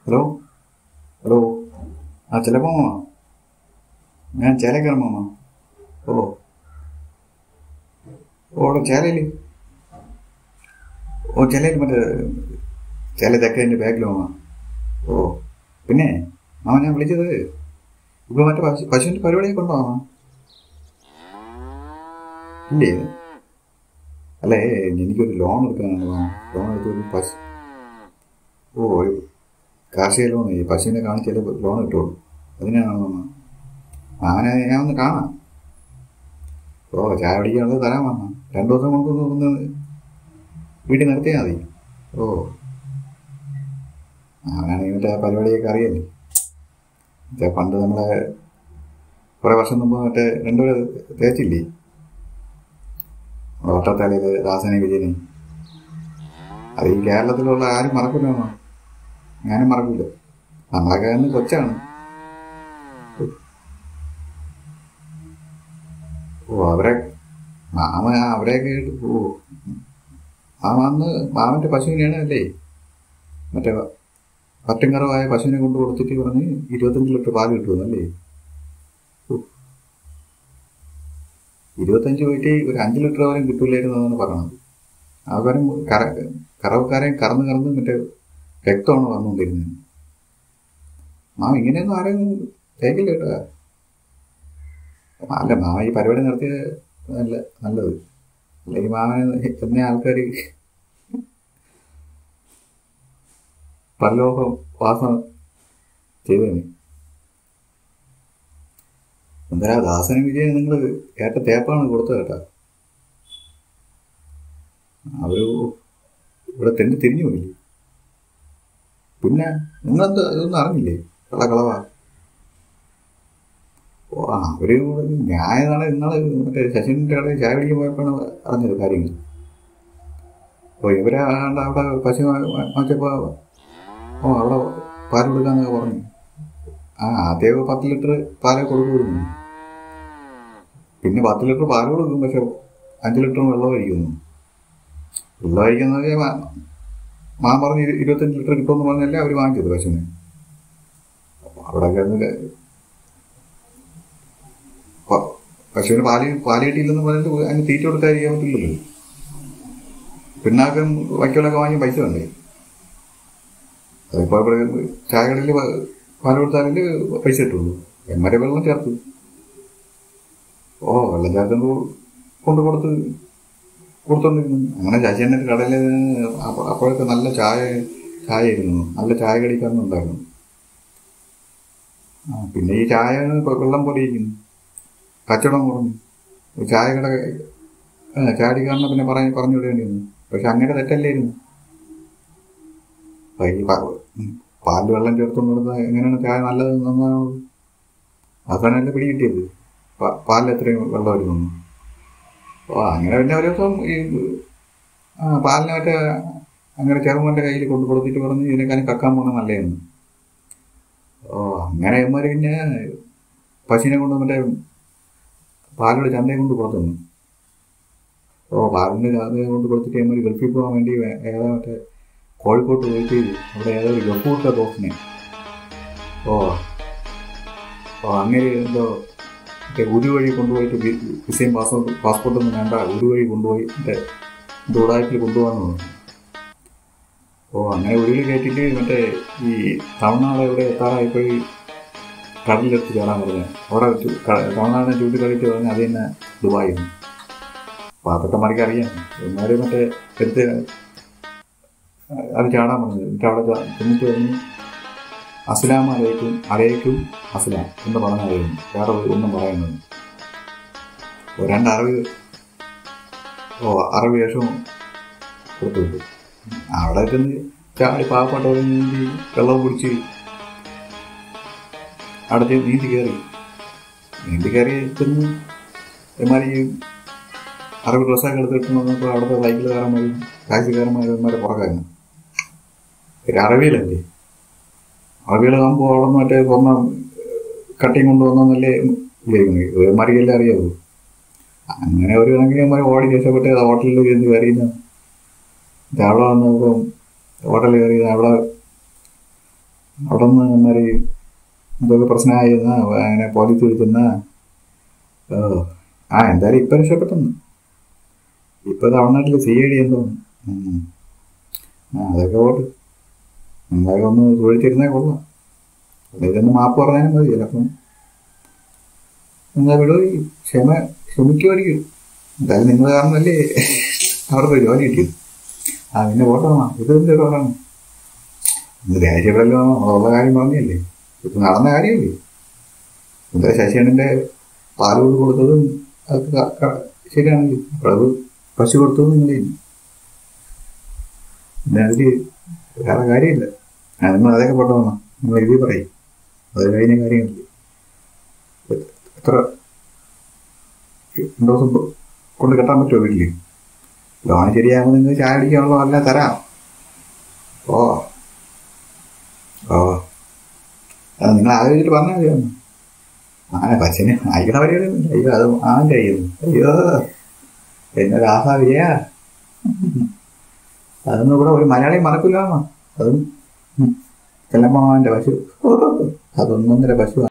Hello hello ആ ചിലപ്പോ mama ഞാൻ ചേലക്കര മാമ ഓ ഓ അവിടെ ചേലയില് ഓ ചേലയിൽ മറ്റേ ചേല തെക്കതിൻ്റെ ബാഗിൽ മാമ ഓ പിന്നെ മാമ ഞാൻ വിളിച്ചത് ഇപ്പൊ മറ്റേ പശു പശുവിൻ്റെ പരിപാടിയൊക്കെ ഉണ്ടോ മാമ ഇല്ലേ അല്ലേ എനിക്കൊരു ലോൺ എടുക്കാനാണ് മാമ ലോൺ എടുത്ത് ഒരു പശു ഓ ഒരു കാർഷിക ലോൺ ഈ പശുവിനെ കാണിച്ചാലേ ലോൺ കിട്ടുള്ളൂ അതിനാണ് മാമ മാമനെ ഞാൻ ഒന്ന് കാണാം ഓ ചായ പിടിക്കാനുള്ളത് തരാൻ മാമ രണ്ടു ദിവസം കൊണ്ട് ഒന്ന് ഒന്ന് വീട്ടിൽ നിർത്തിയാൽ മതി ഓ അവനാണെങ്കിൽ മറ്റേ ആ പരിപാടിയൊക്കെ അറിയാലേ മറ്റേ പണ്ട് നമ്മളെ കുറെ വർഷം മുമ്പ് മറ്റേ രണ്ടുപേര് തേച്ചില്ലേ ഒട്ടത്തലയില് ദാസനെ വിജയനെ അത് ഈ കേരളത്തിലുള്ള ആരും മറക്കില്ല ഞാനും മറക്കില്ല നമ്മളൊക്കെ അന്ന് കൊച്ചാണ് ഓ അവരെ മാമ അവരെയൊക്കെ ഇട്ട് ഓ മാമ അന്ന് മാമന്റെ പശുവിനെയാണ് അല്ലേ മറ്റേ പറ്റുംകറവായ പശുവിനെ കൊണ്ട് കൊടുത്തിട്ട് പറഞ്ഞ് ഇരുപത്തഞ്ച് ലിറ്റർ പാല് കിട്ടുമെന്നല്ലേ ഇരുപത്തഞ്ച് പോയിട്ട് ഒരു അഞ്ച് ലിറ്റർ വരെ കിട്ടൂലായിരുന്നു എന്നാണ് പറയണത് അവരും കറ കറവക്കാരെയും കറന്ന് കറന്ന് മറ്റേ രക്തമാണ് വന്നുകൊണ്ടിരുന്നത് മാമ ഇങ്ങനെയൊന്നും ആരെയും തേക്കില്ല കേട്ടോ അല്ല മാമ ഈ പരിപാടി നടത്തിയ നല്ല നല്ലത് അല്ലെങ്കിൽ മാമനെ എന്നെ ആൾക്കാർ പരലോക വാസം ചെയ്തേനെ എന്താ ദാസന വിജയൻ നിങ്ങൾ ഏറ്റ തേപ്പാണ് കൊടുത്തത് കേട്ടാ അവര് ഇവിടെ തെണ്ടി തിരിഞ്ഞു പോയില്ലേ പിന്നെ നിങ്ങളെന്താ ഇതൊന്നും അറിഞ്ഞില്ലേ കളകളവാ ഓ അവര് ഞാനാണ് ഇന്നാള് മറ്റേ ശശിന്റെ കടയിൽ ചായ പിടിക്കാൻ പോയപ്പോഴാണ് അറിഞ്ഞത് കാര്യങ്ങൾ ഓ ഇവരെ ആണ്ട് അവിടെ പശു വാങ്ങിച്ചപ്പോ ഓ അവിടെ പാൽ കൊടുക്കാന്നൊക്കെ പറഞ്ഞു ആ ആദ്യം പത്ത് ലിറ്റർ പാലേ കൊടുക്കുമായിരുന്നു പിന്നെ പത്ത് ലിറ്റർ പാൽ കൊടുക്കും പക്ഷെ അഞ്ച് ലിറ്റർ വെള്ളം കഴിക്കുന്നു വെള്ളം കഴിക്കുന്നത് മാൻ പറഞ്ഞ് ഇരു- ഇരുപത്തഞ്ച് ലിറ്റർ കിട്ടുമെന്ന് പറഞ്ഞല്ലേ അവർ വാങ്ങിച്ചത് പശുവിനെ അപ്പൊ അവിടെ കിടന്ന് പ- പശുവിന് പാല് പാല് കിട്ടിയില്ലെന്ന് പറഞ്ഞിട്ട് അതിന് തീറ്റ കൊടുക്കാതിരിക്കാൻ പറ്റില്ലല്ലോ പിണ്ണാക്കം വയ്ക്കലൊക്കെ വാങ്ങി പൈസ വേണ്ടേ അതിപ്പോ ഇവിടെ ചായകളിൽ പാല് കൊടുത്താലേ പൈസ കിട്ടുള്ളൂ എമ്മരെ വെള്ളം ചേർത്തു ഓ വെള്ളം ചേർത്തുമ്പോ കൊണ്ട് കൊടുത്ത് കൊടുത്തോണ്ടിരുന്നു അങ്ങനെ ശശിന്റെ കടയിൽ അപ്പ- അപ്പോഴൊക്കെ നല്ല ചായ ചായ ആയിരുന്നു നല്ല ചായ കടിക്കാനും ഉണ്ടായിരുന്നു ആ പിന്നെ ഈ ചായ വെള്ളം പോലെ ഇരിക്കുന്നു കച്ചവടം കുറഞ്ഞു ഈ ചായ കട ആ, ചാടിക്കാരനെ പിന്നെ പറഞ്ഞ് പറഞ്ഞു വിടേണ്ടിയിരുന്നു പക്ഷെ അങ്ങനെ തെറ്റല്ലായിരുന്നു അപ്പൊ ഈ പ- ഉം, പാലിൽ വെള്ളം ചേർത്തുകൊണ്ട് കൊടുത്താൽ എങ്ങനെയാണ് ചായ നല്ലത് നന്നാണത് അതാണല്ലേ പിടി കിട്ടിയത് പ- പാലിൽ എത്രയും വെള്ളം വരുന്നു ഓ അങ്ങനെ പിന്നെ ഒരു ദിവസം ഈ ആ പാലിനെ മറ്റേ അങ്ങനെ ചെറുമോൻ്റെ കയ്യിൽ കൊണ്ട് കൊടുത്തിട്ട് പറഞ്ഞ് ഇതിനെക്കാളും കക്കാൻ പോണ നല്ലതെന്ന് ഓ അങ്ങനെ ഇവന്മാര് പിന്നെ പശുവിനെ കൊണ്ട് മറ്റേ പാലോട് ചന്തയെ കൊണ്ട് കൊടുത്തു ഓ പാലിന് ചന്തയെ കൊണ്ട് കൊടുത്തിട്ട് ഇവന്മാര് ഗൾഫിൽ പോകാൻ വേണ്ടി വേ- ഏതാ മറ്റേ കോഴിക്കോട്ട് പോയിട്ട് അവിടെ ഏതോ ഒരു ഗൾഫൂട്ട ദോസിനെ ഓ ഓ അങ്ങനെ എന്തോ മറ്റേ ഒരു വഴി കൊണ്ടുപോയിട്ട് വി- വിസയും പാസ്പോർട്ട് പാസ്പോർട്ടൊന്നും വേണ്ട ഒരു വഴി കൊണ്ടുപോയി മറ്റേ ദൂടായ്പിൽ കൊണ്ടുപോകാന്ന് പറഞ്ഞു ഓ അങ്ങനെ ഉരുളി കയറ്റിട്ട് മറ്റേ ഈ തമിഴ്നാട് എവിടെ എത്താറായിപ്പോയി കടലിലെടുത്ത് ചാടാൻ പറഞ്ഞു അവിടെ ചു- ക- തമിഴ്നാടിനെ ചൂണ്ടിക്കളിച്ച് പറഞ്ഞ് അത് തന്നെ ദുബായി അപ്പൊ അതൊക്കെ മറിക്ക് അറിയാം എന്നാലും മറ്റേ എടുത്ത് അത് ചാടാൻ പറഞ്ഞു എന്നിട്ട് അവിടെ ചാ- ചെന്നിട്ട് പറഞ്ഞു അസ്ലാം അലൈക്കും അലൈക്കും അസ്ലാം എന്ന് പറഞ്ഞായിരുന്നു വേറെ ഒരു- ഒന്നും പറയുന്നത് ഓ രണ്ട് അറബി ഓ അറബി വേഷവും കൊടുത്തു വിട്ടു അവിടെ ചെന്ന് ചാടി പാവപ്പെട്ടവരെ നീന്തി വെള്ളം കുടിച്ച് അവിടെ ചെന്ന് നീന്തി കയറി നീന്തി കയറി ചെന്ന് ഇമാരി അറബി ഡ്രസ്സൊക്കെ എടുത്തിട്ട് വന്നപ്പോൾ അവിടുത്തെ സൈക്കിളുകാരന്മാരും ടാക്സിക്കാരന്മാരും ഇവന്മാരെ പുറകായിരുന്നു ഒരു അറബിയിലല്ലേ അറബികളാകുമ്പോൾ അവിടെ നിന്ന് മറ്റേ സ്വർണ്ണം കട്ടിങ് കൊണ്ടുവന്നല്ലേ ഉപയോഗിക്കുന്നത് ഇവന്മാർക്കെല്ലാം അറിയാവൂ അങ്ങനെ ഒരു കണക്കിന് ഇവന്മാർ ഓടി രക്ഷപ്പെട്ട് ഹോട്ടലിൽ ചെന്ന് കയറിയുന്ന അവിടെ വന്നപ്പം ഹോട്ടലിൽ കയറി അവിടെ അവിടെ നിന്ന് അന്നേരം എന്തൊക്കെ പ്രശ്നമായിരുന്ന അങ്ങനെ പോലീസ് വിളിക്കുന്ന ഓ ആ എന്തായാലും ഇപ്പം രക്ഷപ്പെട്ടെന്ന് ഇപ്പം തമിഴ്നാട്ടിൽ സി ഐ ഡി എന്തോ ഉം. ആ അതൊക്കെ പോട്ട് നമ്മളൊക്കെ ഒന്ന് തൊഴിച്ചിരുന്നേ കൊള്ളാം അല്ല ഇതൊന്ന് മാപ്പ് പറഞ്ഞാലും മതി ചിലപ്പം എന്താ വിടോ ഈ ക്ഷമ ക്ഷമിക്കുമായിരിക്കും എന്തായാലും നിങ്ങൾ കാരണമല്ലേ അവർക്ക് ജോലി കിട്ടിയത് ആ പിന്നെ പോട്ടോണോ ഇത് എന്ത് പറയണം ഇത് ദേഷ്യപ്പെടല്ലോ ഉള്ള കാര്യം പറഞ്ഞല്ലേ ഇപ്പൊ നടന്ന കാര്യമല്ലേ എന്താ ശശിയണ്ണന്റെ പാൽ കൊണ്ട് കൊടുത്തതും അതൊക്കെ ക- ക- ശരിയാണെങ്കിൽ അപ്പോഴത് പശു കൊടുത്തതും നിങ്ങളെ പിന്നെ അതില് വേറെ കാര്യമില്ല ആ, നിങ്ങൾ അതൊക്കെ പോട്ടോണോ നിങ്ങൾ എഴുതി പറയും അത് കഴിഞ്ഞ കാര്യങ്ങളില്ല എത്ര രണ്ടു ദിവസം കൊ- കൊണ്ട് കെട്ടാൻ പറ്റുമോ വീട്ടില് ലോൺ ശരിയാകുമ്പോൾ നിങ്ങൾ ചായ അടിക്കാനുള്ള അല്ല തരാം ഓ ഓ അത് നിങ്ങൾ ആലോചിച്ചിട്ട് പറഞ്ഞാൽ മതി ഒന്ന്. ആ പശുവിന് അയക്കണ പരിപാടിയൊന്നുമില്ല അയ്യോ അത് ആൻ കഴിയുന്നു അയ്യോ എന്നെ രാസാവിയ അതൊന്നും ഇവിടെ ഒരു മലയാളി മറക്കില്ലാന്നോ അതും ചെല്ലമ്മമാന്റെ പശു അതൊന്നൊന്നര പശു